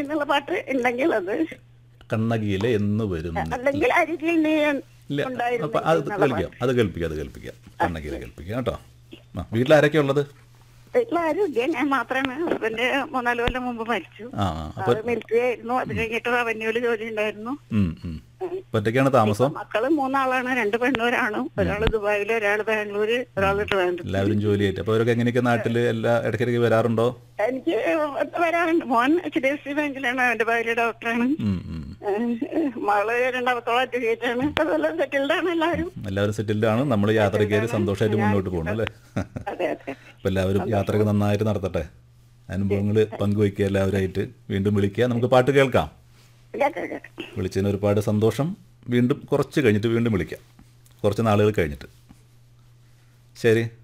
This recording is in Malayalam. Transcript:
എന്നുള്ള പാട്ട് ഉണ്ടെങ്കിൽ അത് കണ്ണകിയിലെ എന്ന് വരും നീ. അല്ലെങ്കിൽ അരികിൽ നീ ഇല്ല ഉണ്ടായിരുന്നു അപ്പൊ അത് കേൾപ്പിക്കാം അത് കേൾപ്പിക്കാം അത് കേൾപ്പിക്കാം കണ്ണകിയിലെ കേൾപ്പിക്കാം കേട്ടോ ആ വീട്ടിലാരൊക്കെയാ ഉള്ളത് വീട്ടിലാരും ഇല്ല ഞാൻ മാത്രമാണ് ഹസ്ബൻഡ് മൂന്നാല് കൊല്ലം മുമ്പ് മരിച്ചു ആ ആ അപ്പൊ അത് മിലിറ്ററി ആയിരുന്നു അത് കഴിഞ്ഞിട്ട് റവന്യൂല് ജോലി ഉണ്ടായിരുന്നു ഉം, ഉം. അപ്പൊ ഒറ്റയ്ക്കാണ് താമസം മക്കള് മൂന്നാളാണ് രണ്ട് പെണ്ണൂരാണ് ഒരാള് ദുബായില് ഒരാള് ബാംഗ്ലൂര് ഒരാള് ട്രിവാൻഡ്രം എല്ലാവരും ജോലിയായിട്ട് അപ്പൊ അവരൊക്കെ എങ്ങനെയൊക്കെ നാട്ടില് എല്ലാ ഇടയ്ക്കിടയ്ക്ക് വരാറുണ്ടോ എനിക്ക് വരാറുണ്ട് മോൻ എച്ച് ഡി എഫ് സി ബാങ്കിലാണ് അവന്റെ ഭാര്യ ഡോക്ടറാണ് ഉം, ഉം. ഏഹ് മകള് രണ്ടാമത്തോളം അഡ്വക്കേറ്റ് ആണ് അതുപോലെ സെറ്റിൽഡ് ആണ് എല്ലാവരും എല്ലാവരും സെറ്റിൽഡ് ആണ് നമ്മൾ യാത്ര കയറി സന്തോഷമായിട്ട് മുന്നോട്ട് പോകണം അല്ലേ അതെ അതെ അപ്പൊ എല്ലാവരും യാത്രയൊക്കെ നന്നായിട്ട് നടത്തട്ടെ അനുഭവങ്ങൾ പങ്കുവയ്ക്കുക എല്ലാവരായിട്ട് വീണ്ടും വിളിക്കുക നമുക്ക് പാട്ട് കേൾക്കാം കേൾക്കാം കേൾക്കാം വിളിച്ചതിന് ഒരുപാട് സന്തോഷം വീണ്ടും കുറച്ച് കഴിഞ്ഞിട്ട് വീണ്ടും വിളിക്കാം കുറച്ച് നാളുകൾ കഴിഞ്ഞിട്ട് ശരി